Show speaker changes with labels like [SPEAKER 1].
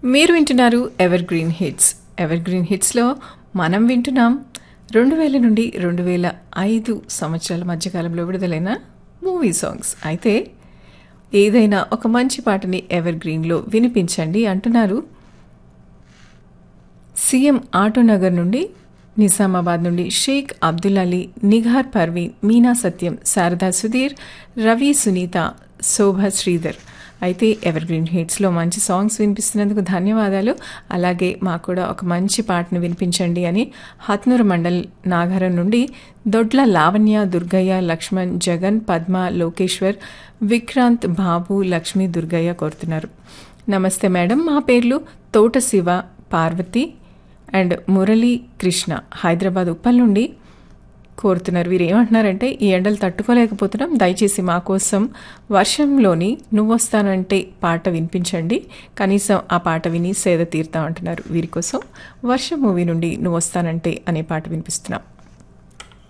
[SPEAKER 1] మీరు వింటున్నారు evergreen hits evergreen హిట్స్లో మనం వింటున్నాం రెండు వేల నుండి రెండు వేల ఐదు సంవత్సరాల మధ్యకాలంలో విడుదలైన మూవీ సాంగ్స్ అయితే ఏదైనా ఒక మంచి పాటని ఎవర్ గ్రీన్లో వినిపించండి అంటున్నారు సీఎం ఆటోనగర్ నుండి నిజామాబాద్ నుండి షేక్ అబ్దుల్ అలీ నిఘార్ పర్వీన్ మీనా సత్యం శారదా సుధీర్ రవి సునీత శోభ శ్రీధర్ అయితే ఎవర్ గ్రీన్ హిట్స్లో మంచి సాంగ్స్ వినిపిస్తున్నందుకు ధన్యవాదాలు అలాగే మాకు కూడా ఒక మంచి పాటను వినిపించండి అని హత్నూరు మండల్ నాగరం నుండి దొడ్ల లావణ్య దుర్గయ్య లక్ష్మణ్ జగన్ పద్మ లోకేశ్వర్ విక్రాంత్ బాబు లక్ష్మి దుర్గయ్య కోరుతున్నారు నమస్తే మేడం మా పేర్లు తోట శివ పార్వతి అండ్ మురళీ కృష్ణ హైదరాబాద్ ఉప్పల్ నుండి కోరుతున్నారు వీరు ఏమంటున్నారంటే ఈ ఎండలు తట్టుకోలేకపోతున్నాం దయచేసి మా కోసం వర్షంలోని నువ్వొస్తానంటే పాట వినిపించండి కనీసం ఆ పాట విని సేద తీరుతాం అంటున్నారు వీరి కోసం వర్షం మూవీ నుండి నువ్వొస్తానంటే అనే పాట వినిపిస్తున్నాం